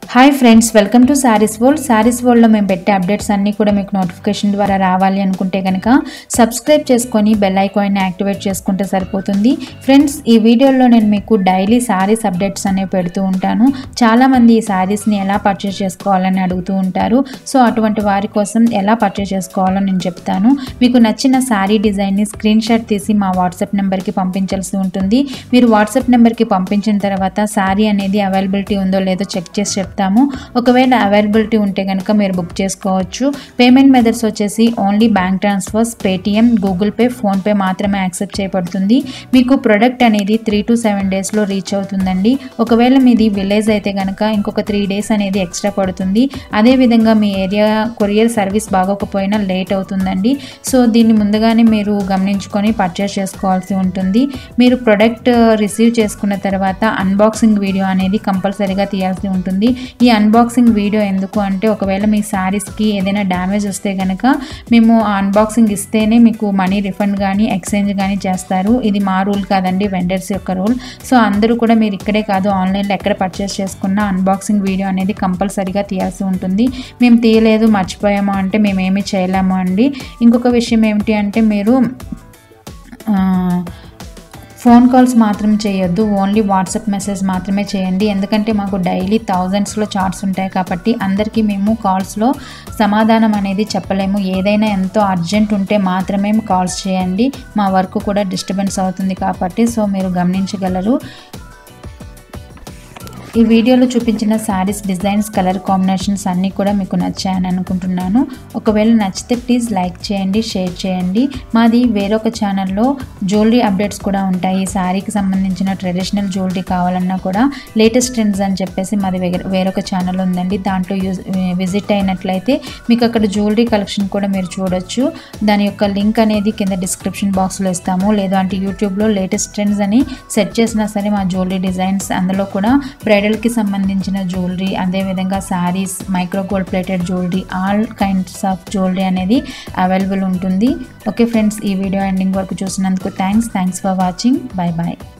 hi friends welcome to Sarees World Sarees వరల్డ్లో మేము పెట్టే అప్డేట్స్ అన్నీ కూడా మీకు నోటిఫికేషన్ ద్వారా రావాలి అనుకుంటే కనుక సబ్స్క్రైబ్ చేసుకొని బెల్ ఐకాన్ని యాక్టివేట్ చేసుకుంటే సరిపోతుంది ఫ్రెండ్స్ ఈ వీడియోలో నేను మీకు డైలీ శారీస్ అప్డేట్స్ అనేవి పెడుతూ ఉంటాను చాలామంది ఈ శారీస్ని ఎలా పర్చేస్ చేసుకోవాలని అడుగుతూ ఉంటారు సో అటువంటి వారి కోసం ఎలా పర్చేస్ చేసుకోవాలో నేను చెప్తాను మీకు నచ్చిన శారీ డిజైన్ని స్క్రీన్ షాట్ తీసి మా వాట్సాప్ నెంబర్కి పంపించాల్సి ఉంటుంది మీరు వాట్సాప్ నెంబర్కి పంపించిన తర్వాత శారీ అనేది అవైలబిలిటీ ఉందో లేదో చెక్ చేసి చెప్తాము ఒకవేళ అవైలబిలిటీ ఉంటే కనుక మీరు బుక్ చేసుకోవచ్చు పేమెంట్ మెథడ్స్ వచ్చేసి only bank transfers Paytm Google Pay PhonePe మాత్రమే యాక్సెప్ట్ చేయబడుతుంది మీకు ప్రొడక్ట్ అనేది త్రీ టు సెవెన్ డేస్లో రీచ్ అవుతుందండి ఒకవేళ మీది విలేజ్ అయితే కనుక ఇంకొక త్రీ డేస్ అనేది ఎక్స్ట్రా పడుతుంది అదేవిధంగా మీ ఏరియా కొరియర్ సర్వీస్ బాగోకపోయినా లేట్ అవుతుందండి సో దీన్ని ముందుగానే మీరు గమనించుకొని పర్చేస్ చేసుకోవాల్సి ఉంటుంది మీరు ప్రొడక్ట్ రిసీవ్ చేసుకున్న తర్వాత అన్బాక్సింగ్ వీడియో అనేది కంపల్సరీగా తీయాల్సి ఉంటుంది ఈ అన్బాక్సింగ్ వీడియో ఎందుకు అంటే ఒకవేళ మీ శారీస్కి ఏదైనా డ్యామేజ్ వస్తే కనుక మేము ఆ అన్బాక్సింగ్ ఇస్తేనే మీకు మనీ రిఫండ్ కానీ ఎక్స్చేంజ్ కానీ చేస్తారు ఇది మా రూల్ కాదండి వెండర్స్ యొక్క రూల్ సో అందరూ కూడా మీరు ఇక్కడే కాదు ఆన్లైన్లో ఎక్కడ పర్చేస్ చేసుకున్న అన్బాక్సింగ్ వీడియో అనేది కంపల్సరీగా తీయాల్సి ఉంటుంది మేము తీయలేదు మర్చిపోయాము అంటే మేము ఏమీ చేయలేము అండి ఇంకొక విషయం ఏమిటి అంటే మీరు ఆ, ఫోన్ కాల్స్ మాత్రం చేయొద్దు ఓన్లీ వాట్సాప్ మెసేజ్ మాత్రమే చేయండి ఎందుకంటే మాకు డైలీ థౌజండ్స్లో చార్ట్స్ ఉంటాయి కాబట్టి అందరికీ మేము కాల్స్లో సమాధానం అనేది చెప్పలేము ఏదైనా ఎంతో అర్జెంట్ ఉంటే మాత్రమే కాల్స్ చేయండి మా వర్క్ కూడా డిస్టర్బెన్స్ అవుతుంది కాబట్టి సో మీరు గమనించగలరు ఈ వీడియోలో చూపించిన శారీస్ డిజైన్స్ కలర్ కాంబినేషన్స్ అన్నీ కూడా మీకు నచ్చాయని అనుకుంటున్నాను ఒకవేళ నచ్చితే ప్లీజ్ లైక్ చేయండి షేర్ చేయండి మాది వేరొక ఛానల్లో జ్యువెలరీ అప్డేట్స్ కూడా ఉంటాయి ఈ శారీకి సంబంధించిన ట్రెడిషనల్ జ్యువెలరీ కావాలన్నా కూడా లేటెస్ట్ ట్రెండ్స్ అని చెప్పేసి మాది వేరే- వేరొక ఛానల్ ఉందండి దాంట్లో యూజ్ విజిట్ అయినట్లయితే మీకు అక్కడ జ్యువెలరీ కలెక్షన్ కూడా మీరు చూడొచ్చు దాని యొక్క లింక్ అనేది కింద డిస్క్రిప్షన్ బాక్స్లో ఇస్తాము లేదు అంటే యూట్యూబ్లో లేటెస్ట్ ట్రెండ్స్ అని సెట్ చేసినా సరే మా జ్యువెలరీ డిజైన్స్ అందులో కూడా బ్రైడల్కి సంబంధించిన జ్యువెలరీ అదేవిధంగా sarees micro gold plated jewellery all kinds of jewellery అనేది అవైలబుల్ ఉంటుంది ఓకే ఫ్రెండ్స్ ఈ వీడియో ఎండింగ్ వరకు చూసినందుకు thanks thanks for watching bye bye